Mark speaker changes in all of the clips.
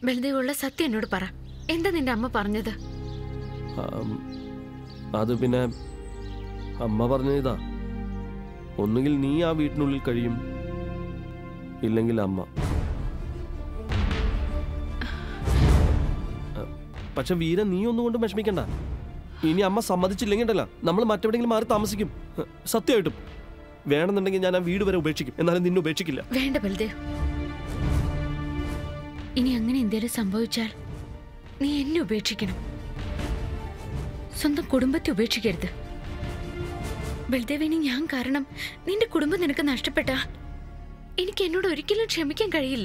Speaker 1: ബൽദേവുള്ള സത്യം എന്നോട് പറ എന്താ നിന്റെ അമ്മ പറഞ്ഞത്
Speaker 2: ആം, അത് പിന്നെ അമ്മ പറഞ്ഞ ഇതാ ഒന്നുകിൽ നീ ആ വീട്ടിനുള്ളിൽ കഴിയും ഇല്ലെങ്കിൽ അമ്മ ആ, പക്ഷെ വീര നീ ഒന്നും കൊണ്ടും വിഷമിക്കണ്ട ഇനി അമ്മ സമ്മതിച്ചില്ലെങ്കിൽ ഉണ്ടല്ലോ നമ്മൾ മറ്റെവിടെയെങ്കിലും മാറി താമസിക്കും ഹ, സത്യമായിട്ടും വേണമെന്നുണ്ടെങ്കിൽ ഞാൻ ആ വീട് വരെ ഉപേക്ഷിക്കും എന്നാലും നിന്നെ ഉപേക്ഷിക്കില്ല
Speaker 1: വേണ്ട ബൽദേവ് ഇനി അങ്ങനെ എന്തെങ്കിലും സംഭവിച്ചാൽ നീ എന്നെ ഉപേക്ഷിക്കണം സ്വന്തം കുടുംബത്തെ ഉപേക്ഷിക്കരുത് ബൽദേവ് ഇനി ഞാൻ കാരണം നിന്റെ കുടുംബം നിനക്ക് നഷ്ടപ്പെട്ട എനിക്ക് എന്നോട് ഒരിക്കലും ക്ഷമിക്കാൻ കഴിയില്ല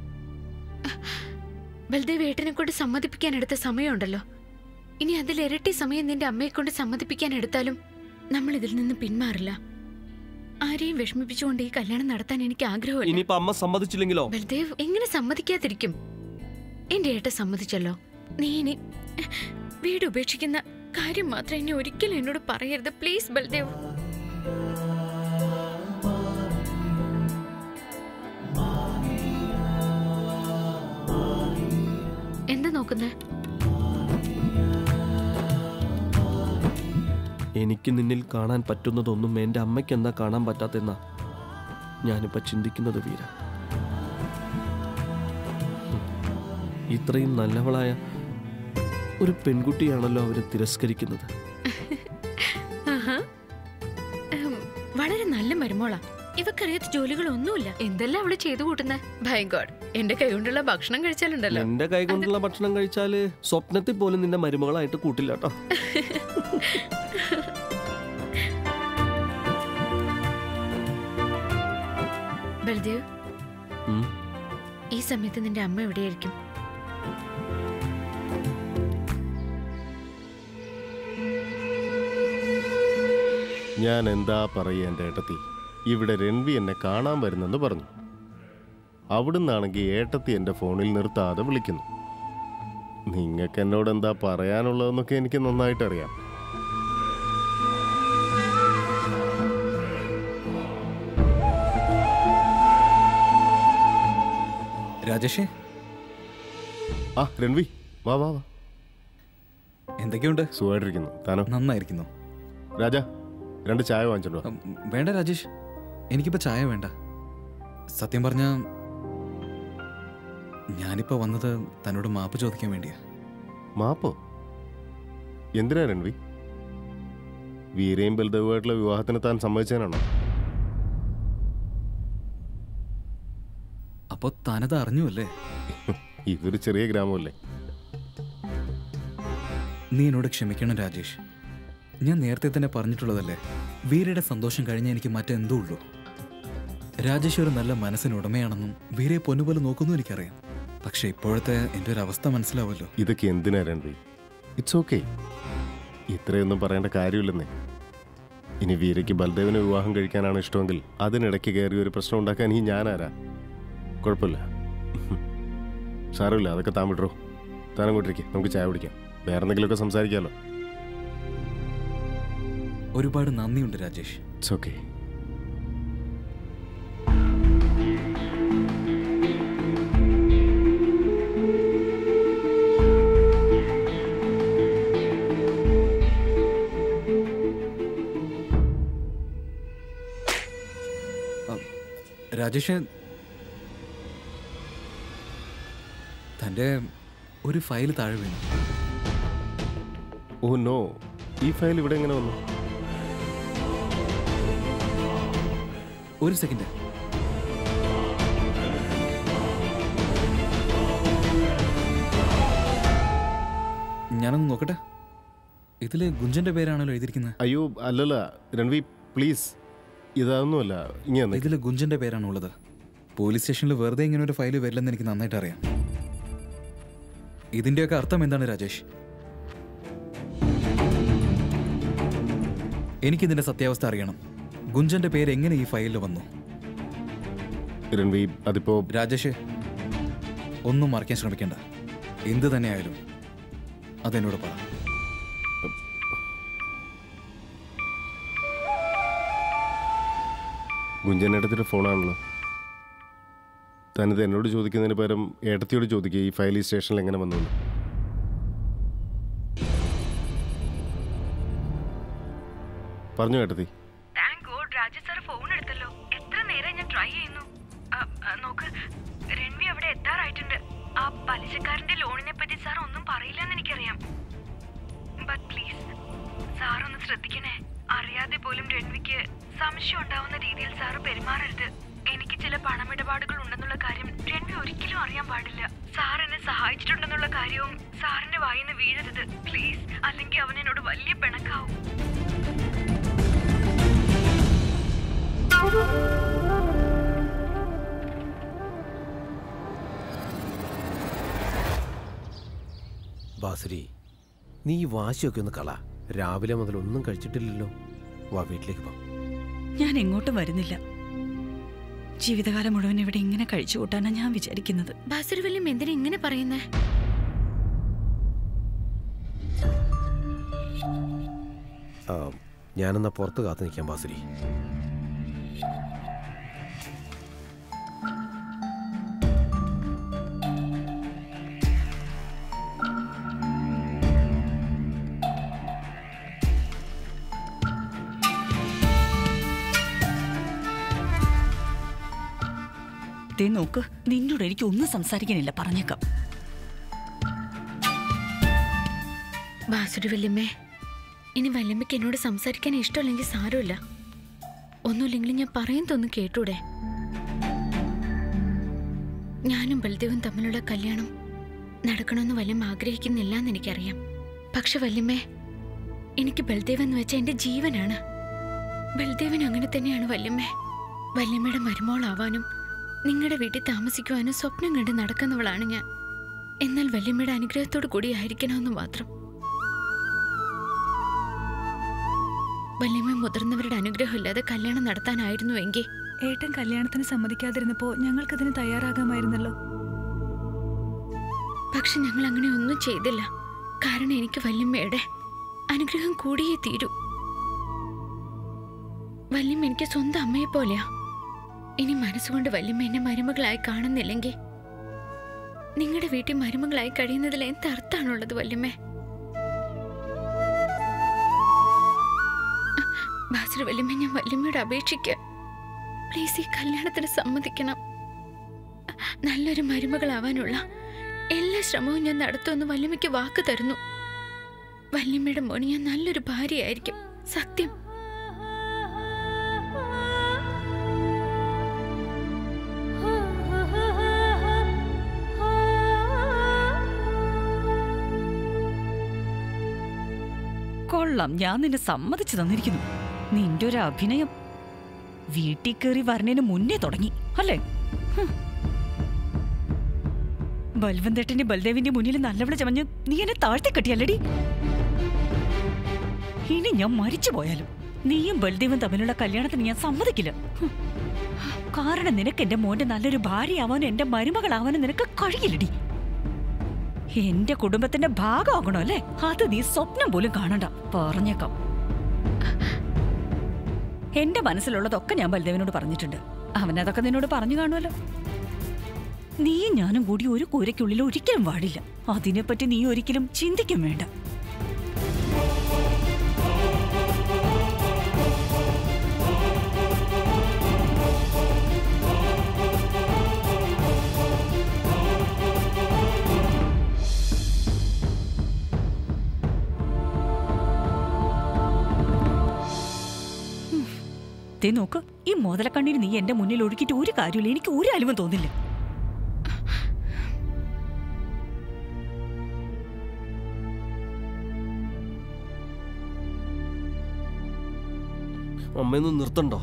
Speaker 1: ബൽദേവ് ഏട്ടനെ കൊണ്ട് സമ്മതിപ്പിക്കാൻ എടുത്ത സമയമുണ്ടല്ലോ ഇനി അതിൽ ഇരട്ടി സമയം നിന്റെ അമ്മയെ കൊണ്ട് സമ്മതിപ്പിക്കാൻ എടുത്താലും നമ്മൾ ഇതിൽ നിന്ന് പിന്മാറില്ല ആരെയും വിഷമിപ്പിച്ചുകൊണ്ട് ഈ കല്യാണം നടത്താൻ എനിക്ക് ആഗ്രഹമില്ല
Speaker 2: ഇനിയിപ്പോ അമ്മ സമ്മതിച്ചില്ലെങ്കിലോ
Speaker 1: ബൽദേവ് എങ്ങനെ സമ്മതിക്കാതിരിക്കും എന്റെ ഏട്ട സമ്മതിച്ചല്ലോ നീ ഇനി വീട് ഉപേക്ഷിക്കുന്ന കാര്യം മാത്രം ഇനി ഒരിക്കലും എന്നോട് പറയരുത് പ്ലീസ് ബൽദേവ് എന്താ നോക്കുന്നേ
Speaker 2: എനിക്ക് നിന്നിൽ കാണാൻ പറ്റുന്നതൊന്നും എൻ്റെ അമ്മയ്ക്ക് എന്താ കാണാൻ പറ്റാത്തെന്നാ ഞാനിപ്പോ ചിന്തിക്കുന്നത് വീര ഹും. ഇത്രയും നല്ലവളായ ഒരു പെൺകുട്ടിയാണല്ലോ അവര് തിരസ്കരിക്കുന്നത്
Speaker 1: ആഹാ. ഉം, വളരെ നല്ല മരുമോളാ ഇവക്കറിയാത്ത ജോലികളൊന്നുമില്ല എന്തെല്ലാം അവള് ചെയ്തു കൂട്ടുന്നേ ഭയ ഗോഡ് എന്റെ കൈ കൊണ്ടുള്ള ഭക്ഷണം കഴിച്ചാലുണ്ടല്ലോ
Speaker 2: എന്റെ കൈ കൊണ്ടുള്ള ഭക്ഷണം കഴിച്ചാല് സ്വപ്നത്തിൽ പോലും നിന്റെ മരുമകളായിട്ട് കൂട്ടില്ല കേട്ടോ
Speaker 1: ബൽദേവ്
Speaker 2: ഉം.
Speaker 1: ഈ സമയത്ത് നിന്റെ അമ്മ എവിടെയായിരിക്കും
Speaker 3: ഞാൻ എന്താ പറയുക എൻ്റെ ഏട്ടത്തി ഇവിടെ രൺവി എന്നെ കാണാൻ വരുന്നെന്ന് പറഞ്ഞു അവിടുന്നാണെങ്കിൽ ഏട്ടത്തി എൻ്റെ ഫോണിൽ നിർത്താതെ വിളിക്കുന്നു നിങ്ങൾക്ക് എന്നോട് എന്താ പറയാനുള്ളതെന്നൊക്കെ എനിക്ക് നന്നായിട്ട് അറിയാം
Speaker 4: രാജേഷേ
Speaker 3: ആ രൺവി വാ വാ വാ
Speaker 4: എന്തൊക്കെയുണ്ട്
Speaker 3: സുഖമായിട്ടിരിക്കുന്നു താനോ
Speaker 4: നന്നായിരിക്കുന്നു
Speaker 3: രാജ രണ്ട് ചായ വാങ്ങിച്ചോണ്ടോ
Speaker 4: ഉം, വേണ്ട രാജേഷ് എനിക്കിപ്പോ ചായ വേണ്ട സത്യം പറഞ്ഞ ഞാനിപ്പോ വന്നത് തന്നോട് മാപ്പ് ചോദിക്കാൻ വേണ്ടിയാ
Speaker 3: മാപ്പോ എന്തിനാ രൺവി വീരയും ബൽദേവുമായിട്ടുള്ള വിവാഹത്തിന് താൻ സമ്മതിച്ചതിനാണോ
Speaker 4: അപ്പോ താനത് അറിഞ്ഞു അല്ലേ
Speaker 3: ഇതൊരു ചെറിയ ഗ്രാമമല്ലേ
Speaker 4: നീ എന്നോട് ക്ഷമിക്കണം രാജേഷ് ഞാൻ നേരത്തെ തന്നെ പറഞ്ഞിട്ടുള്ളതല്ലേ വീരയുടെ സന്തോഷം കഴിഞ്ഞ് എനിക്ക് മറ്റെന്തോ ഉള്ളൂ രാജേഷ് ഒരു നല്ല മനസ്സിന് ഉടമയാണെന്നും വീരയെ പൊന്നുപോലെ നോക്കുന്നു എനിക്കറിയാം പക്ഷെ ഇപ്പോഴത്തെ എൻ്റെ ഒരു അവസ്ഥ മനസ്സിലാവുമല്ലോ
Speaker 3: ഇതൊക്കെ എന്തിനാ രൺവി ഇറ്റ്സ് ഓക്കെ ഇത്രയൊന്നും പറയേണ്ട കാര്യമില്ലെന്നേ ഇനി വീരയ്ക്ക് ബൽദേവിനെ വിവാഹം കഴിക്കാനാണ് ഇഷ്ടമെങ്കിൽ അതിനിടയ്ക്ക് കയറി ഒരു പ്രശ്നം ഉണ്ടാക്കാൻ ഈ ഞാനാരാ കുഴപ്പമില്ല സാരമില്ല അതൊക്കെ താൻ വിടറോ താൻ അങ്ങോട്ടിരിക്കുക നമുക്ക് ചായ കുടിക്കാം വേറെ എന്തെങ്കിലുമൊക്കെ സംസാരിക്കാമല്ലോ
Speaker 4: ഒരുപാട് നന്ദിയുണ്ട് രാജേഷ്
Speaker 3: ഇറ്റ്സ് ഓക്കെ
Speaker 4: രാജേഷ് തൻ്റെ ഒരു ഫയൽ താഴെ വീണു
Speaker 3: ഓ നോ ഈ ഫയൽ ഇവിടെ എങ്ങനെ വന്നു
Speaker 4: ഒരു സെക്കൻഡ് ഞാനൊന്ന് നോക്കട്ടെ ഇതിൽ ഗുഞ്ചന്റെ പേരാണല്ലോ എഴുതിയിരിക്കുന്നത്
Speaker 3: അയ്യോ അല്ലല്ല രൺവി പ്ലീസ് ഇതൊന്നുമല്ല ഇനി വന്നേ
Speaker 4: ഇതിൽ ഗുഞ്ചന്റെ പേരാണ് ഉള്ളത് പോലീസ് സ്റ്റേഷനിൽ വെറുതെ ഇങ്ങനെ ഒരു ഫയൽ വരില്ലെന്ന് എനിക്ക് നന്നായിട്ട് അറിയാം ഇതിന്റെയൊക്കെ അർത്ഥം എന്താണ് രാജേഷ് എനിക്കിതിന്റെ സത്യാവസ്ഥ അറിയണം ഗുഞ്ചന്റെ പേര് എങ്ങനെ ഈ ഫയലിൽ വന്നു
Speaker 3: രൺവി അതിപ്പോ
Speaker 4: രാജേഷ് ഒന്നും മറയ്ക്കാൻ ശ്രമിക്കണ്ട എന്ത് തന്നെയായാലും അതെന്നോട് പറ
Speaker 3: ഗുഞ്ചനേട്ടത്തിന്റെ ഫോണാണല്ലോ തനിത് എന്നോട് ചോദിക്കുന്നതിന് പകരം ഏട്ടത്തിയോട് ചോദിക്കുക ഈ ഫയൽ ഈ സ്റ്റേഷനിൽ എങ്ങനെ വന്നു എന്ന്. പറഞ്ഞു ഏട്ടത്തി
Speaker 1: thank God Rajesh sir phone എടുത്തല്ലോ എത്ര നേരം ഞാൻ ട്രൈ ചെയ്യുന്നു ആ, ആ, നോക്ക് രൺവി അവിടെ എത്താറായിട്ടുണ്ട് ആ പലിശക്കാരന്റെ ലോണിനെ പറ്റി സാർ ഒന്നും പറയില്ലെന്ന് എനിക്കറിയാം ബട്ട് പ്ലീസ് സാർ ഒന്ന് ശ്രദ്ധിക്കണേ അറിയാതെ പോലും രൺവിക്ക് സംശയം ഉണ്ടാവുന്ന രീതിയിൽ സാറ് പെരുമാറരുത് എനിക്ക് ചില പണമിടപാടുകൾ ഉണ്ടെന്നുള്ള കാര്യം രൺവി ഒരിക്കലും അറിയാൻ പാടില്ല സാർ എന്നെ സഹായിച്ചിട്ടുണ്ടെന്നുള്ള കാര്യവും സാറിന്റെ വായിന്ന് വീഴരുത് പ്ലീസ് അല്ലെങ്കിൽ അവൻ എന്നോട് വലിയ പിണക്കാവും
Speaker 5: ബാസുരി നീ ഈ വാശിയൊക്കെ ഒന്ന് കള രാവിലെ മുതൽ ഒന്നും കഴിച്ചിട്ടില്ലല്ലോ വാ വീട്ടിലേക്ക് പോ
Speaker 6: ഞാൻ എങ്ങോട്ടും വരുന്നില്ല ജീവിതകാലം മുഴുവൻ ഇവിടെ ഇങ്ങനെ കഴിച്ചു കൂട്ടാനാണ് ഞാൻ വിചാരിക്കുന്നത്
Speaker 1: ബാസുരവല്യം എന്തിനാ ഇങ്ങനെ പറയുന്നേ
Speaker 5: ആ, ഞാനെന്നാ പുറത്ത് കാത്തു നിൽക്കാം ബാസുരി
Speaker 6: ദേ നോക്ക് നിന്നോട് എനിക്ക് ഒന്നും സംസാരിക്കാനില്ല പറഞ്ഞേക്കാം
Speaker 1: ബാസുരി വല്യമ്മേ ഇനി വല്യമ്മയ്ക്ക് എന്നോട് സംസാരിക്കാൻ ഇഷ്ടമല്ലെങ്കിൽ സാരമില്ല ഒന്നുമില്ലെങ്കിലും ഞാൻ പറയുന്നതൊന്നും കേട്ടൂടെ ഞാനും ബൽദേവും തമ്മിലുള്ള കല്യാണം നടക്കണമെന്ന് വല്യമ്മ ആഗ്രഹിക്കുന്നില്ല എന്ന് എനിക്കറിയാം പക്ഷെ വല്യമ്മേ എനിക്ക് ബൽദേവ് എന്ന് വെച്ച എന്റെ ജീവനാണ് ബൽദേവൻ അങ്ങനെ തന്നെയാണ് വല്യമ്മേ വല്യമ്മയുടെ മരുമോളാവാനും നിങ്ങളുടെ വീട്ടിൽ താമസിക്കുവാനും സ്വപ്നം കണ്ട് നടക്കുന്നവളാണ് ഞാൻ എന്നാൽ വല്യമ്മയുടെ അനുഗ്രഹത്തോടു കൂടി ആയിരിക്കണമെന്ന് മാത്രം വല്യമ്മ മുതിർന്നവരുടെ അനുഗ്രഹമില്ലാതെ കല്യാണം നടത്താനായിരുന്നുവെങ്കിൽ
Speaker 7: ഏട്ടൻ കല്യാണത്തിന് സമ്മതിക്കാതിരുന്നപ്പോ ഞങ്ങൾക്കതിന് തയ്യാറാകാമായിരുന്നല്ലോ
Speaker 1: പക്ഷെ ഞങ്ങൾ അങ്ങനെ ഒന്നും ചെയ്തില്ല കാരണം എനിക്ക് വല്യമ്മയുടെ അനുഗ്രഹം കൂടിയേ തീരൂ വല്യമ്മ എനിക്ക് സ്വന്തം അമ്മയെ പോലെയാ ഇനി മനസ്സുകൊണ്ട് വല്യമ്മ എന്നെ മരുമകളായി കാണുന്നില്ലെങ്കിൽ നിങ്ങളുടെ വീട്ടിൽ മരുമകളായി കഴിയുന്നതിൽ എന്ത് അർത്ഥമാണുള്ളത് വല്യമ്മേ ബാസുര വല്യമ്മ ഞാൻ വല്യമ്മയോട് അപേക്ഷിക്കുക പ്ലീസ് ഈ കല്യാണത്തിന് സമ്മതിക്കണം നല്ലൊരു മരുമകളാവാനുള്ള എല്ലാ ശ്രമവും ഞാൻ നടത്തുമെന്ന് വല്യമ്മയ്ക്ക് വാക്ക് തരുന്നു വല്യമ്മയുടെ മോന് ഞാൻ നല്ലൊരു ഭാര്യയായിരിക്കും സത്യം
Speaker 6: കൊള്ളാം ഞാൻ നിന്നെ സമ്മതിച്ചു തന്നിരിക്കുന്നു നിന്റെ ഒരു അഭിനയം വീട്ടിൽ കയറി വരണേന് മുന്നേ തുടങ്ങി അല്ലേ ഹും. ബൽവന്തേട്ടന്റെ ബൽദേവിന്റെ മുന്നിൽ നല്ലവളെ ചമഞ്ഞ് നീ എന്നെ താഴ്ത്തി കെട്ടിയല്ലടി ഇനി ഞാൻ മരിച്ചു പോയാലും നീയും ബൽദേവും തമ്മിലുള്ള കല്യാണത്തിന് ഞാൻ സമ്മതിക്കില്ല ഹും. കാരണം നിനക്ക് എന്റെ മോന്റെ നല്ലൊരു ഭാര്യയാവാനും എന്റെ മരുമകളാവാനും നിനക്ക് കഴിയില്ലടി എന്റെ കുടുംബത്തിന്റെ ഭാഗമാകണോ അല്ലേ അത് നീ സ്വപ്നം പോലും കാണണ്ട പറഞ്ഞേക്കാം എന്റെ മനസ്സിലുള്ളതൊക്കെ ഞാൻ ബൽദേവനോട് പറഞ്ഞിട്ടുണ്ട് അവനതൊക്കെ നിന്നോട് പറഞ്ഞു കാണുമല്ലോ നീയും ഞാനും കൂടി ഒരു കൂരയ്ക്കുള്ളിൽ ഒരിക്കലും പാടില്ല അതിനെപ്പറ്റി നീ ഒരിക്കലും ചിന്തിക്കും വേണ്ട ദേ നോക്ക് ഈ മുതലക്കണ്ണീര് നീ എന്റെ മുന്നിൽ ഒഴുക്കിയിട്ട് ഒരു കാര്യമില്ല എനിക്ക് ഒരു അലിവും തോന്നില്ല
Speaker 2: അമ്മയൊന്ന് നിർത്തണ്ടോ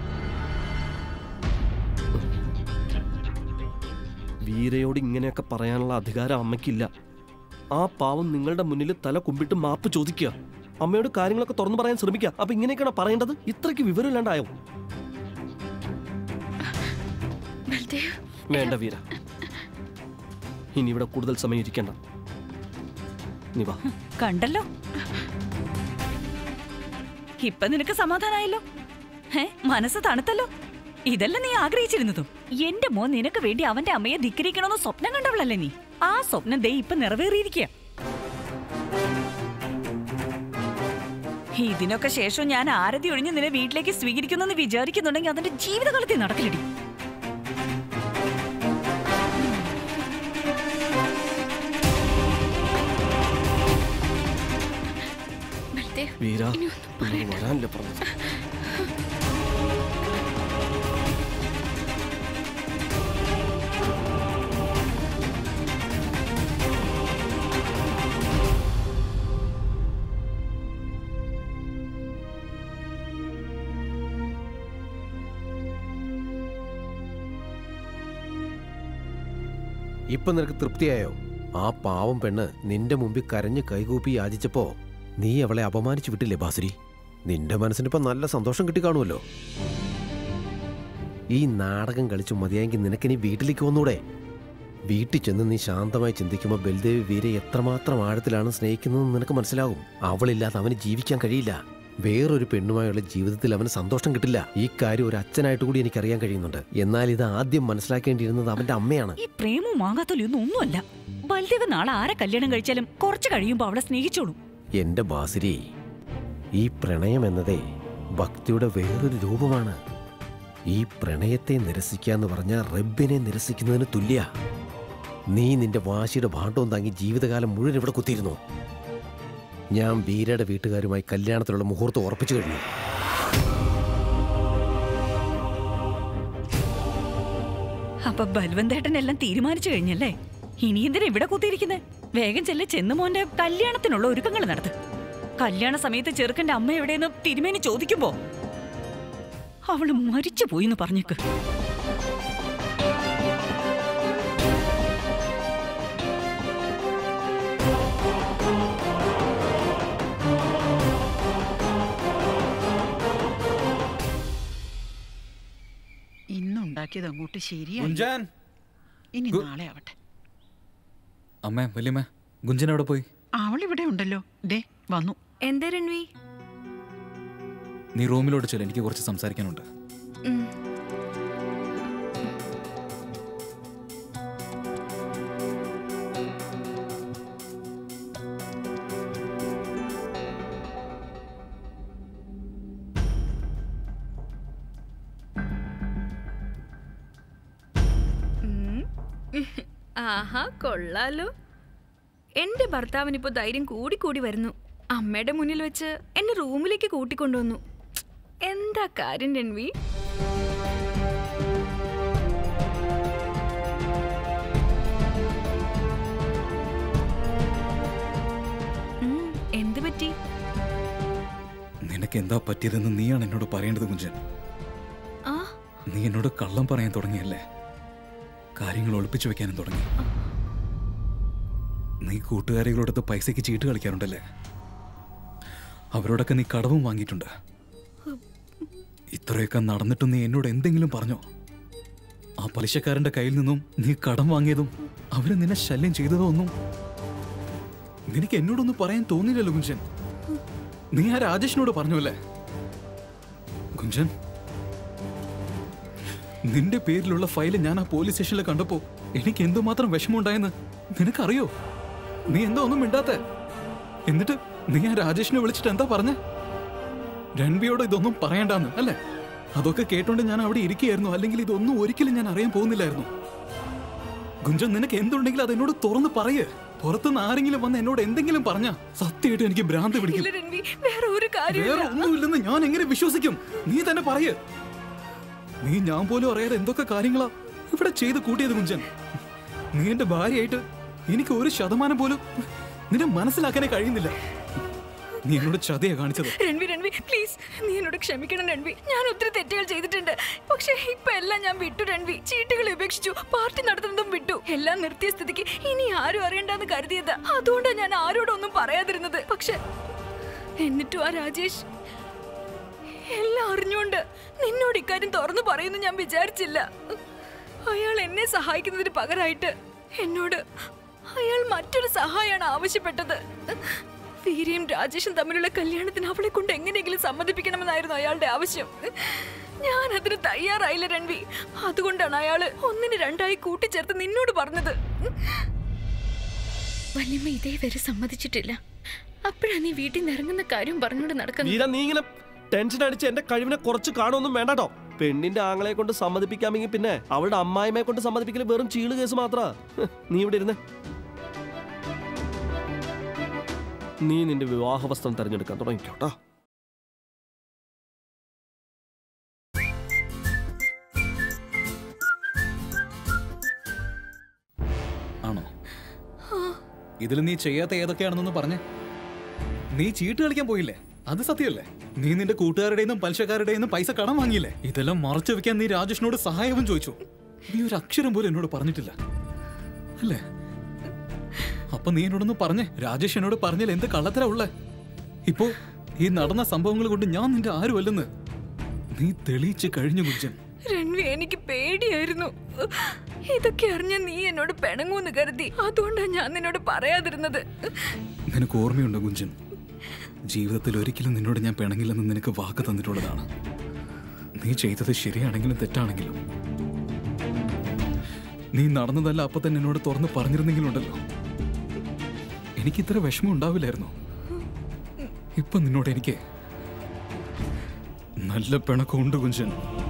Speaker 2: വീരയോട് ഇങ്ങനെയൊക്കെ പറയാനുള്ള അധികാരം അമ്മയ്ക്കില്ല ആ പാവം നിങ്ങളുടെ മുന്നിൽ തല കുമ്പിട്ട് മാപ്പ് ചോദിക്കുക അമ്മയോട് കാര്യങ്ങളൊക്കെ തുറന്നു പറയാൻ ശ്രമിക്കുക അപ്പൊ ഇങ്ങനെയൊക്കെയാണ് പറയേണ്ടത് ഇത്രയ്ക്ക് വിവരമില്ലാണ്ടായോ
Speaker 1: ബൽദേവ്
Speaker 2: വേണ്ട വീര ഇനി ഇവിടെ കൂടുതൽ സമയം ഇരിക്കണ്ട നീ വാ
Speaker 6: കണ്ടല്ലോ ഇപ്പൊ നിനക്ക് സമാധാനായല്ലോ ഏ മനസ്സ് തണുത്തല്ലോ ഇതല്ല നീ ആഗ്രഹിച്ചിരുന്നതും എന്റെ മോൻ നിനക്ക് വേണ്ടി അവന്റെ അമ്മയെ ധിക്കരിക്കണമെന്ന് സ്വപ്നം കണ്ടവളല്ലേ നീ ആ സ്വപ്നം ദേ ഇപ്പൊ നിറവേറിയിരിക്കുക ഇതിനൊക്കെ ശേഷം ഞാൻ ആരതി ഒഴിഞ്ഞ് നിന്നെ വീട്ടിലേക്ക് സ്വീകരിക്കുന്നെന്ന് വിചാരിക്കുന്നുണ്ടെങ്കിൽ അതിന്റെ ജീവിതകാലത്തിൽ നടക്കില്ലടി
Speaker 1: ബൽദേവ്
Speaker 2: വീര
Speaker 1: ഇനി ഒന്നും
Speaker 2: ഇങ്ങോട്ട് വരാനല്ലേ പറഞ്ഞത്
Speaker 5: ഇപ്പൊ നിനക്ക് തൃപ്തിയായോ ആ പാവം പെണ്ണ് നിന്റെ മുമ്പിൽ കരഞ്ഞ് കൈകൂപ്പി യാചിച്ചപ്പോ നീ അവളെ അപമാനിച്ചു വിട്ടില്ലേ ബാസുരി നിന്റെ മനസ്സിനിപ്പോ നല്ല സന്തോഷം കിട്ടി കാണുമല്ലോ ഈ നാടകം കളിച്ചു മതിയായെങ്കിൽ നിനക്കിനി വീട്ടിലേക്ക് വന്നൂടെ വീട്ടിൽ ചെന്ന് നീ ശാന്തമായി ചിന്തിക്കുമ്പോൾ ബൽദേവി വീരെ എത്രമാത്രം ആഴത്തിലാണ് സ്നേഹിക്കുന്നതെന്ന് നിനക്ക് മനസ്സിലാകും അവളില്ലാതെ അവന് ജീവിക്കാൻ കഴിയില്ല വേറൊരു പെണ്ണുമായുള്ള ജീവിതത്തിൽ അവന് സന്തോഷം കിട്ടില്ല ഈ കാര്യം ഒരു അച്ഛനായിട്ട് കൂടി എനിക്കറിയാൻ കഴിയുന്നുണ്ട് എന്നാൽ ഇത് ആദ്യം മനസ്സിലാക്കേണ്ടിയിരുന്നത് അവന്റെ അമ്മയാണ്
Speaker 6: ഈ പ്രേമവും മാങ്ങാത്തൊലിയൊന്നും ഒന്നുമല്ല ബൽദേവ് നാളെ ആരെ കല്യാണം കഴിച്ചാലും കുറച്ച് കഴിയുമ്പോ അവളെ സ്നേഹിച്ചോളൂ
Speaker 5: എന്റെ ബാസിരി ഈ പ്രണയം എന്നതേ ഭക്തിയുടെ വേറൊരു രൂപമാണ് ഈ പ്രണയത്തെ നിരസിക്കുക എന്ന് പറഞ്ഞാൽ റബ്ബിനെ നിരസിക്കുന്നതിന് തുല്യ നീ നിന്റെ വാശിയുടെ ഭാണ്ഡവും താങ്ങി ജീവിതകാലം മുഴുവൻ ഇവിടെ കുത്തിയിരുന്നു ഞാൻ വീരയുടെ വീട്ടുകാരുമായി കല്യാണത്തിലുള്ള മുഹൂർത്തം ഉറപ്പിച്ചു കഴിഞ്ഞു
Speaker 6: അപ്പൊ ബൽവന്തേട്ടൻ എല്ലാം തീരുമാനിച്ചു കഴിഞ്ഞല്ലേ ഇനി എന്തിനാ ഇവിടെ കുത്തിയിരിക്കുന്നത് വേഗം ചെല്ലെ ചെന്നുമോന്റെ കല്യാണത്തിനുള്ള ഒരുക്കങ്ങൾ നടത്ത് കല്യാണ സമയത്ത് ചെറുക്കന്റെ അമ്മ എവിടെയെന്ന് തിരുമേനി ചോദിക്കുമ്പോ അവള് മരിച്ചു പോയിന്ന് പറഞ്ഞേക്ക്
Speaker 8: ഇന്നുണ്ടാക്കിയത് അങ്ങോട്ട് ശരിയായി
Speaker 4: ഗുഞ്ചൻ
Speaker 8: ഇനി
Speaker 4: ഗു-
Speaker 8: നാളെ ആവട്ടെ
Speaker 4: അമ്മേ വല്യമ്മ ഗുഞ്ചൻ എവിടെ പോയി
Speaker 8: അവൾ ഇവിടെ ഉണ്ടല്ലോ ദേ വന്നു
Speaker 7: എന്താ രൺവി
Speaker 4: നീ റൂമിലോട്ട് ചെല്ല എനിക്ക് കുറച്ച് സംസാരിക്കാനുണ്ട്
Speaker 7: ഉം. ഉം. ആഹാ കൊള്ളാലോ എന്റെ ഭർത്താവിനിപ്പോ ധൈര്യം കൂടി കൂടി വരുന്നു അമ്മയുടെ മുന്നിൽ വെച്ച് എന്നെ റൂമിലേക്ക് കൂട്ടിക്കൊണ്ടുവന്നു എന്താ കാര്യം രൺവി ഉം, എന്ത് പറ്റി
Speaker 4: നിനക്ക് എന്താ പറ്റിയതെന്ന് നീയാണ് എന്നോട് പറയേണ്ടത് കുഞ്ചൻ
Speaker 1: ആ
Speaker 4: നീ എന്നോട് കള്ളം പറയാൻ തുടങ്ങിയല്ലേ കാര്യങ്ങൾ ഒളിപ്പിച്ചു വെക്കാനും തുടങ്ങി നീ കൂട്ടുകാരികളോടൊത്ത് പൈസയ്ക്ക് ചീട്ട് കളിക്കാറുണ്ടല്ലേ അവരോടൊക്കെ നീ കടവും വാങ്ങിയിട്ടുണ്ട് ഇത്രയൊക്കെ നടന്നിട്ടും നീ എന്നോട് എന്തെങ്കിലും പറഞ്ഞോ ആ പലിശക്കാരന്റെ കയ്യിൽ നിന്നും നീ കടം വാങ്ങിയതും അവര് നിന്നെ ശല്യം ചെയ്തതോ ഒന്നും നിനക്ക് എന്നോടൊന്നും പറയാൻ തോന്നിയില്ലല്ലോ കുഞ്ചൻ നീ ആ രാജേഷിനോട് പറഞ്ഞു അല്ലേ കുഞ്ചൻ നിന്റെ പേരിലുള്ള ഫയൽ ഞാൻ ആ പോലീസ് സ്റ്റേഷനിൽ കണ്ടപ്പോ എനിക്ക് എന്തുമാത്രം വിഷമമുണ്ടായെന്ന് നിനക്കറിയോ നീ എന്താ ഒന്നും മിണ്ടാത്ത എന്നിട്ട് നീ ആ രാജേഷിനെ വിളിച്ചിട്ട് എന്താ പറഞ്ഞ രൺവിയോട് ഇതൊന്നും പറയണ്ടെന്ന് അല്ലേ അതൊക്കെ കേട്ടോണ്ട് ഞാൻ അവിടെ ഇരിക്കുകയായിരുന്നു അല്ലെങ്കിൽ ഇതൊന്നും ഒരിക്കലും ഞാൻ അറിയാൻ പോകുന്നില്ലായിരുന്നു ഗുഞ്ചൻ നിനക്ക് എന്തുണ്ടെങ്കിലും അത് എന്നോട് തുറന്ന് പറയേ പുറത്തുനിന്ന് ആരെങ്കിലും വന്ന് എന്നോട് എന്തെങ്കിലും പറഞ്ഞ സത്യമായിട്ട് എനിക്ക് ഭ്രാന്ത് പിടിക്കും
Speaker 7: ഇല്ല രൺവി വേറെ ഒരു കാര്യം
Speaker 4: വേറെ ഒന്നുമില്ലെന്ന് ഞാൻ എങ്ങനെ വിശ്വസിക്കും നീ തന്നെ പറയ് നീ ഞാൻ പോലും അറിയാതെ എന്തൊക്കെ കാര്യങ്ങളാ ഇവിടെ ചെയ്ത് കൂട്ടിയത് കുഞ്ചൻ നീ എന്റെ ഭാര്യയായിട്ട് എനിക്ക് ഒരു ശതമാനം പോലും നിന്നെ മനസ്സിലാക്കാനേ കഴിയുന്നില്ല നീ എന്നോട് ചതയാ കാണിച്ചത്
Speaker 7: രൺവി രൺവി പ്ലീസ് നീ എന്നോട് ക്ഷമിക്കണം രൺവി ഞാൻ ഒത്തിരി തെറ്റുകൾ ചെയ്തിട്ടുണ്ട് പക്ഷേ ഇപ്പൊ എല്ലാം ഞാൻ വിട്ടു രൺവി ചീട്ടുകൾ ഉപേക്ഷിച്ചു പാർട്ടി നടത്തുന്നതും വിട്ടു എല്ലാം നിർത്തിയ സ്ഥിതിക്ക് ഇനി ആരും അറിയണ്ടെന്ന് കരുതിയത് അതുകൊണ്ടാണ് ഞാൻ ആരോടൊന്നും പറയാതിരുന്നത് പക്ഷെ എന്നിട്ടും ആ രാജേഷ് എല്ലാം അറിഞ്ഞുകൊണ്ട് നിന്നോട് ഇക്കാര്യം തുറന്നു പറയുന്നു ഞാൻ വിചാരിച്ചില്ല അയാൾ എന്നെ സഹായിക്കുന്നതിന് പകരമായിട്ട് എന്നോട് അയാൾ മറ്റൊരു സഹായമാണ് ആവശ്യപ്പെട്ടത് വീരയും രാജേഷും തമ്മിലുള്ള കല്യാണത്തിന് അവളെ കൊണ്ട് എങ്ങനെയെങ്കിലും സമ്മതിപ്പിക്കണമെന്നായിരുന്നു അയാളുടെ ആവശ്യം ഞാൻ അതിന് തയ്യാറായില്ല രൺവി അതുകൊണ്ടാണ് അയാള് ഒന്നിന് രണ്ടായി കൂട്ടിച്ചേർത്ത് നിന്നോട് പറഞ്ഞത്
Speaker 1: വല്യമ്മ ഇതേ വരെ സമ്മതിച്ചിട്ടില്ല അപ്പോഴാ നീ വീട്ടിൽ നിന്ന് ഇറങ്ങുന്ന കാര്യം പറഞ്ഞുകൊണ്ട് നടക്കുന്നത്
Speaker 2: വീര നീ ഇങ്ങനെ ടെൻഷൻ അടിച്ച് എന്റെ കഴിവിനെ കുറച്ച് കാണുമൊന്നും വേണ്ടട്ടോ പെണ്ണിന്റെ ആങ്ങളെ കൊണ്ട് സമ്മതിപ്പിക്കാമെങ്കിൽ പിന്നെ അവളുടെ അമ്മായിമയെ കൊണ്ട് സമ്മതിപ്പിക്കൽ വെറും ചീള് കേസ് മാത്രാ ഹ്, നീ ഇവിടെ ഇരുന്നേ നീ നിന്റെ വിവാഹ വസ്ത്രം തെരഞ്ഞെടുക്കാൻ തുടങ്ങിക്കോട്ടോ
Speaker 4: ആണോ ഇതിൽ നീ ചെയ്യാത്ത ഏതൊക്കെയാണെന്നൊന്ന് പറഞ്ഞേ നീ ചീട്ട് കളിക്കാൻ പോയില്ലേ അത് സത്യമല്ലേ നീ നിന്റെ കൂട്ടുകാരുടെയും പലിശക്കാരുടെയും പൈസ കടം വാങ്ങിയില്ലേ ഇതെല്ലാം മറച്ചു വെക്കാൻ നീ രാജേഷിനോട് സഹായവും ചോദിച്ചു നീ ഒരു അക്ഷരം പോലും എന്നോട് പറഞ്ഞിട്ടില്ല അല്ലേ അപ്പൊ നീ എന്നോടൊന്ന് പറഞ്ഞേ രാജേഷ് എന്നോട് പറഞ്ഞാൽ എന്ത് കള്ളത്തരാ ഉള്ളേ ഇപ്പോ ഈ നടന്ന സംഭവങ്ങൾ കൊണ്ട് ഞാൻ നിന്റെ ആരുമല്ലെന്ന് നീ തെളിയിച്ച് കഴിഞ്ഞു കുഞ്ചൻ
Speaker 7: രൺവി എനിക്ക് പേടിയായിരുന്നു ഇതൊക്കെ അറിഞ്ഞ നീ എന്നോട് പിണങ്ങൂന്ന് കരുതി അതുകൊണ്ടാണ് ഞാൻ നിന്നോട് പറയാതിരുന്നത്
Speaker 4: നിനക്ക് ഓർമ്മയുണ്ടോ കുഞ്ചൻ ജീവിതത്തിൽ ഒരിക്കലും നിന്നോട് ഞാൻ പിണങ്ങില്ലെന്ന് നിനക്ക് വാക്ക് തന്നിട്ടുള്ളതാണ് നീ ചെയ്തത് ശരിയാണെങ്കിലും തെറ്റാണെങ്കിലും നീ നടന്നതല്ല അപ്പൊ തന്നെ എന്നോട് തുറന്ന് പറഞ്ഞിരുന്നെങ്കിലുണ്ടല്ലോ എനിക്ക് ഇത്ര വിഷമം ഉണ്ടാവില്ലായിരുന്നു ഇപ്പൊ നിന്നോട് എനിക്ക് നല്ല പിണക്കമുണ്ട് കുഞ്ചൻ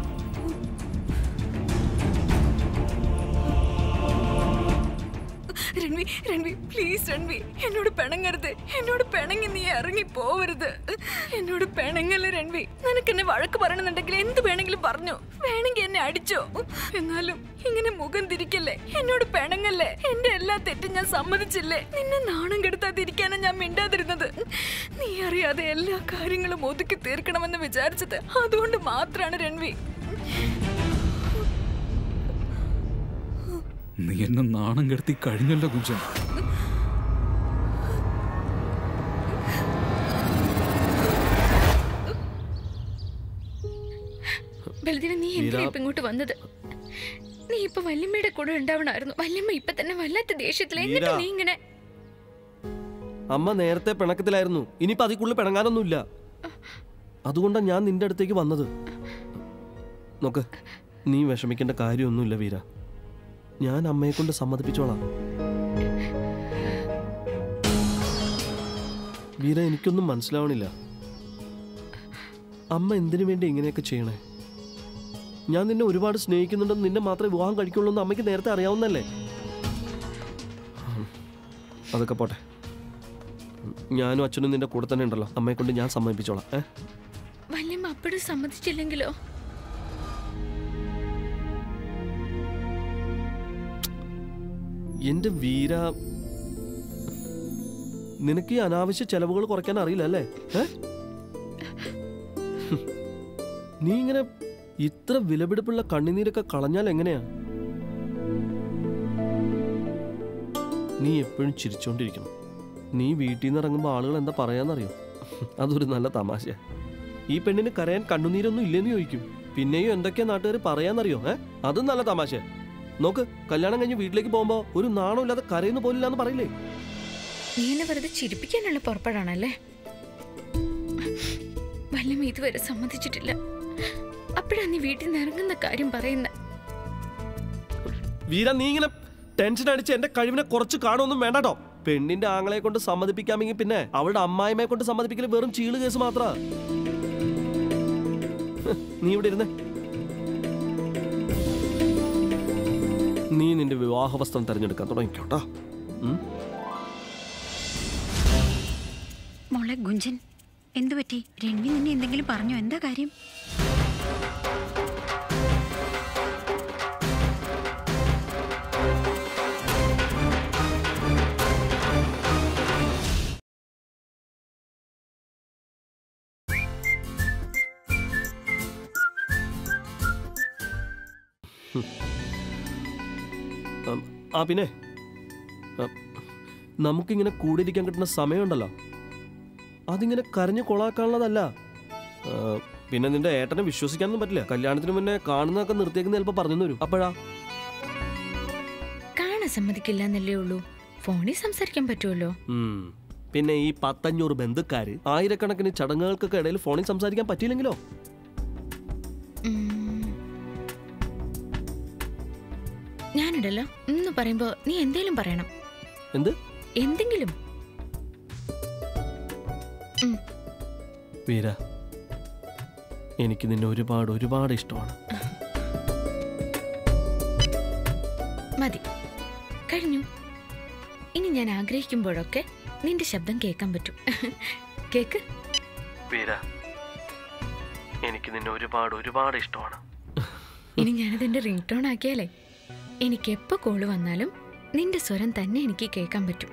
Speaker 7: രൺവി രൺവി പ്ലീസ് രൺവി എന്നോട് പിണങ്ങരുത് എന്നോട് പിണങ്ങി നീ ഇറങ്ങി പോവരുത് എന്നോട് പിണങ്ങല്ലേ രൺവി നിനക്ക് എന്നെ വഴക്ക് പറയണമെന്നുണ്ടെങ്കിൽ എന്ത് വേണമെങ്കിലും പറഞ്ഞു വേണമെങ്കിൽ എന്നെ അടിച്ചോ എന്നാലും ഇങ്ങനെ മുഖം തിരിക്കല്ലേ എന്നോട് പിണങ്ങല്ലേ എന്റെ എല്ലാ തെറ്റും ഞാൻ സമ്മതിച്ചില്ലേ നിന്നെ നാണം കെടുത്താതിരിക്കാനാണ് ഞാൻ മിണ്ടാതിരുന്നത് നീ അറിയാതെ എല്ലാ കാര്യങ്ങളും ഒതുക്കി തീർക്കണമെന്ന് വിചാരിച്ചത് അതുകൊണ്ട് മാത്രാണ് രൺവി
Speaker 4: നീ എന്നെ നാണം കെടുത്തി കഴിഞ്ഞല്ലോ കുഞ്ചൻ
Speaker 1: ബലദേവൻ നീ എന്തിനാ
Speaker 2: വീരാ-
Speaker 1: ഇപ്പൊ ഇങ്ങോട്ട് വന്നത് നീ ഇപ്പൊ വല്യമ്മയുടെ കൂടെ ഉണ്ടാവണമായിരുന്നു വല്യമ്മ ഇപ്പൊ തന്നെ വല്ലാത്ത ദേഷ്യത്തില എന്നിട്ട്
Speaker 2: വീരാ.
Speaker 1: നീ ഇങ്ങനെ
Speaker 2: അമ്മ നേരത്തെ പിണക്കത്തിലായിരുന്നു ഇനിയിപ്പോ അതിക്കുള്ളിൽ പിണങ്ങാനൊന്നുമില്ല അതുകൊണ്ടാണ് ഞാൻ നിന്റെ അടുത്തേക്ക് വന്നത് നോക്ക് നീ വിഷമിക്കേണ്ട കാര്യമൊന്നുമില്ല വീര ഞാൻ അമ്മയെ കൊണ്ട് സമ്മതിപ്പിച്ചോളാം വീര എനിക്കൊന്നും മനസ്സിലാവണില്ല അമ്മ എന്തിനു വേണ്ടി ഇങ്ങനെയൊക്കെ ചെയ്യണേ ഞാൻ നിന്നെ ഒരുപാട് സ്നേഹിക്കുന്നുണ്ടെന്ന് നിന്നെ മാത്രമേ വിവാഹം കഴിക്കുള്ളൂ എന്ന് അമ്മയ്ക്ക് നേരത്തെ അറിയാവുന്നല്ലേ ഉം. അതൊക്കെ പോട്ടെ ഞാനും അച്ഛനും നിന്റെ കൂടെ തന്നെ ഉണ്ടല്ലോ അമ്മയെ കൊണ്ട് ഞാൻ സമ്മതിപ്പിച്ചോളാം ഏ
Speaker 1: വല്യമ്മ അപ്പോഴും സമ്മതിച്ചില്ലെങ്കിലോ
Speaker 2: എന്റെ വീര നിനക്ക് ഈ അനാവശ്യ ചെലവുകൾ കുറയ്ക്കാൻ അറിയില്ല അല്ലേ ഏ? ഹും. നീ ഇങ്ങനെ ഇത്ര വിലപിടിപ്പുള്ള കണ്ണുനീരൊക്കെ കളഞ്ഞാൽ എങ്ങനെയാ നീ എപ്പോഴും ചിരിച്ചോണ്ടിരിക്കണം നീ വീട്ടിൽ നിന്ന് ഇറങ്ങുമ്പോൾ ആളുകൾ എന്താ പറയാന്നറിയോ അതൊരു നല്ല തമാശ ഈ പെണ്ണിന് കരയാൻ കണ്ണുനീരൊന്നും ഇല്ലെന്ന് ചോദിക്കും പിന്നെയും എന്തൊക്കെയാ നാട്ടുകാർ പറയാന്നറിയോ ഏ അതും നല്ല തമാശ നോക്ക് കല്യാണം കഴിഞ്ഞ് വീട്ടിലേക്ക് പോകുമ്പോ ഒരു നാണം ഇല്ലാതെ കരയുന്ന പോലില്ല എന്ന് പറയില്ലേ
Speaker 1: നീ എന്നെ വെറുതെ ചിരിപ്പിക്കാനുള്ള പുറപ്പാടാണല്ലേ വല്യമ്മ ഇതുവരെ സമ്മതിച്ചിട്ടില്ല അപ്പോഴാ നീ വീട്ടിൽ നിന്ന് ഇറങ്ങുന്ന കാര്യം പറയുന്ന
Speaker 2: വീര നീ ഇങ്ങനെ ടെൻഷൻ അടിച്ച് എന്റെ കഴിവിനെ കുറച്ച് കാണുമൊന്നും വേണ്ടട്ടോ പെണ്ണിന്റെ ആങ്ങളെ കൊണ്ട് സമ്മതിപ്പിക്കാമെങ്കിൽ പിന്നെ അവളുടെ അമ്മായിമയെ കൊണ്ട് സമ്മതിപ്പിക്കൽ വെറും ചീള് കേസ് മാത്ര നീ ഇവിടെ ഇരുന്നേ നീ നിന്റെ വിവാഹ വസ്ത്രം തെരഞ്ഞെടുക്കാൻ തുടങ്ങിക്കോട്ടോ ഉം?
Speaker 9: മോളെ ഗുഞ്ചൻ എന്തു പറ്റി രൺവി നിന്നെ എന്തെങ്കിലും പറഞ്ഞോ എന്താ കാര്യം
Speaker 2: ഉം, ആ പിന്നെ ആ, നമുക്കിങ്ങനെ കൂടിയിരിക്കാൻ കിട്ടുന്ന സമയമുണ്ടല്ലോ അതിങ്ങനെ കരഞ്ഞ് കൊളാക്കാനുള്ളതല്ല ആ, പിന്നെ നിന്റെ ഏട്ടനെ വിശ്വസിക്കാനൊന്നും പറ്റില്ല കല്യാണത്തിന് മുന്നേ കാണുന്നതൊക്കെ നിർത്തിയേക്കുന്ന ചിലപ്പോൾ പറഞ്ഞു വരും അപ്പോഴാ
Speaker 1: കാണാൻ സമ്മതിക്കില്ല എന്നല്ലേ ഉള്ളൂ ഫോണിൽ സംസാരിക്കാൻ പറ്റുമല്ലോ
Speaker 2: ഉം. പിന്നെ ഈ പത്തഞ്ഞൂറ് ബന്ധുക്കാര് ആയിരക്കണക്കിന് ചടങ്ങുകൾക്കൊക്കെ ഇടയിൽ ഫോണിൽ സംസാരിക്കാൻ പറ്റിയില്ലെങ്കിലോ
Speaker 1: ഉം. ഞാനുണ്ടല്ലോ എന്ന് പറയുമ്പോ നീ എന്തേലും പറയണം
Speaker 2: എന്ത്
Speaker 1: എന്തെങ്കിലും
Speaker 2: വീര എനിക്ക് നിന്നെ ഒരുപാട് ഒരുപാട് ഇഷ്ടമാണ്
Speaker 1: മതി കഴിഞ്ഞു ഇനി ഞാൻ ആഗ്രഹിക്കുമ്പോഴൊക്കെ നിന്റെ ശബ്ദം കേൾക്കാൻ പറ്റും കേക്ക്
Speaker 2: വീര എനിക്ക് നിന്നെ ഒരുപാട് ഒരുപാട് ഇഷ്ടമാണ്
Speaker 1: ഇനി ഞാനത് എന്റെ റിംഗ് ടോൺ ആക്കിയാലേ എനിക്ക് എപ്പോ കോള് വന്നാലും നിന്റെ സ്വരം തന്നെ എനിക്ക് കേൾക്കാൻ പറ്റും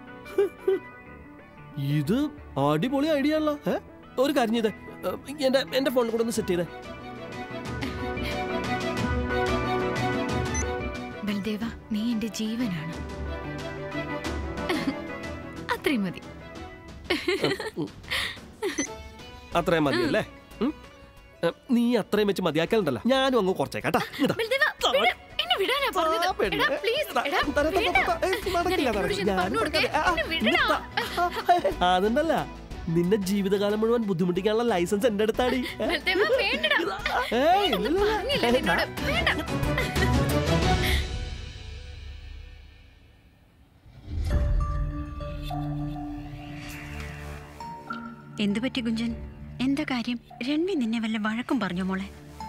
Speaker 2: ഇത് അടിപൊളി ഐഡിയ ആണല്ലോ ഏ? ഒരു കാര്യം ചെയ്തേ ഏ, എന്റെ എന്റെ ഫോണിൽ കൂടെ ഒന്ന് സെറ്റ് ചെയ്തേ
Speaker 1: ബൽദേവ നീ എന്റെ ജീവനാണ് അത്രയും മതി
Speaker 2: അത്രയും മതിയല്ലേ ഉം? ഏ, നീ അത്രയും വെച്ച് മതിയാക്കലുണ്ടല്ലോ ഞാനും അങ്ങ് കുറച്ചേക്കാട്ടാ ഇങ്ങടാ.
Speaker 1: ബൽദേവ, വിട്. എന്നെ വിടാനാ പറഞ്ഞത്.
Speaker 2: ആ, പെണ്ണ്.
Speaker 1: എടാ, please,
Speaker 2: എടാ,
Speaker 1: എടാ,
Speaker 2: തരാം, തരാം,
Speaker 1: വേണ്ട.
Speaker 2: തരാം. ഏയ്, നടക്കില്ല,
Speaker 1: ഞാൻ
Speaker 2: നടക്കില്ല.
Speaker 1: എന്നോട് ചെന്ന്
Speaker 2: ഞാൻ
Speaker 1: പറഞ്ഞു കൊടുക്കേ.
Speaker 2: ആ,
Speaker 1: എന്നെ വിടടാ.
Speaker 2: ആ, അതുണ്ടല്ല നിന്നെ ജീവിതകാലം മുഴുവൻ ബുദ്ധിമുട്ടിക്കാനുള്ള ലൈസൻസ് എന്റെ അടുത്താടി ഏ?
Speaker 1: ബൽദേവ, വേണ്ടടാ.
Speaker 2: ഏയ്,
Speaker 1: ഞാനൊന്നും
Speaker 2: ഇല്ലില്ല.
Speaker 1: പറഞ്ഞില്ല നിന്നോട്. വേണ്ട.
Speaker 9: എന്തു പറ്റി ഗുഞ്ചൻ എന്താ കാര്യം രൺവി നിന്നെ വല്ല വഴക്കും പറഞ്ഞോ മോളെ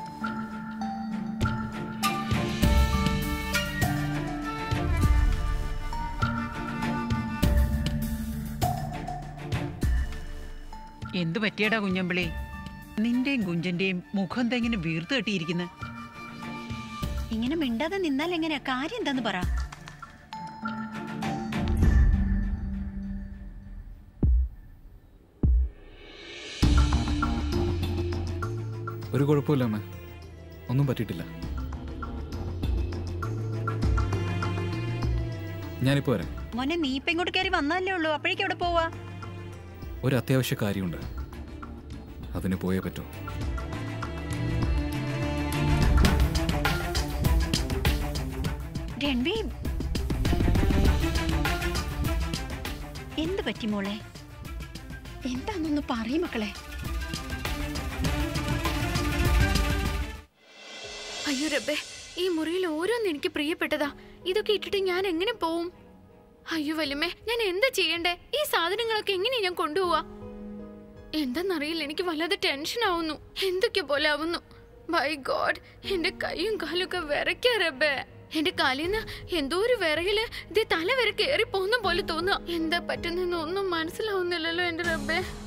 Speaker 8: എന്തു പറ്റിയടാ കുഞ്ഞമ്പിളി നിന്റെയും കുഞ്ചന്റെയും മുഖം തെങ്ങനെ വീർത്ത് കെട്ടിയിരിക്കുന്നത്
Speaker 9: ഇങ്ങനെ മിണ്ടാതെ നിന്നാൽ എങ്ങനെയാ കാര്യം എന്താന്ന് പറ
Speaker 4: ഒരു കുഴപ്പമില്ല അമ്മ ഒന്നും പറ്റിയിട്ടില്ല ഞാനിപ്പോ വരാം
Speaker 9: മോനെ നീ ഇപ്പൊ ഇങ്ങോട്ട് കയറി വന്നല്ലേ ഉള്ളൂ അപ്പോഴേക്കും എവിടെ പോവാ
Speaker 4: ഒരു അത്യാവശ്യ കാര്യമുണ്ട് അതിന് പോയേ പറ്റൂ
Speaker 9: രൺവി എന്ത് പറ്റി മോളെ എന്താന്നൊന്ന് പറയും മക്കളെ
Speaker 1: അയ്യോ റബ്ബേ ഈ മുറിയിൽ ഓരോന്ന് എനിക്ക് പ്രിയപ്പെട്ടതാ ഇതൊക്കെ ഇട്ടിട്ട് ഞാൻ എങ്ങനെ പോവും അയ്യോ വല്യമ്മേ ഞാൻ എന്താ ചെയ്യണ്ടേ ഈ സാധനങ്ങളൊക്കെ എങ്ങനെ ഞാൻ കൊണ്ടുപോവാ എന്താന്നറിയില്ല എനിക്ക് വല്ലാതെ ടെൻഷൻ ആവുന്നു എന്തൊക്കെ പോലെ ആവുന്നു ബൈ ഗോഡ് എന്റെ കൈയും കാലും ഒക്കെ വിറയ്ക്കാ റബ്ബേ എന്റെ കാലിന്ന് എന്തോ ഒരു വിറകില് ഇത് തല വരെ കേറി പോകുന്ന പോലെ തോന്നുക എന്താ പറ്റുന്നെന്ന് ഒന്നും മനസ്സിലാവുന്നില്ലല്ലോ എന്റെ റബ്ബേ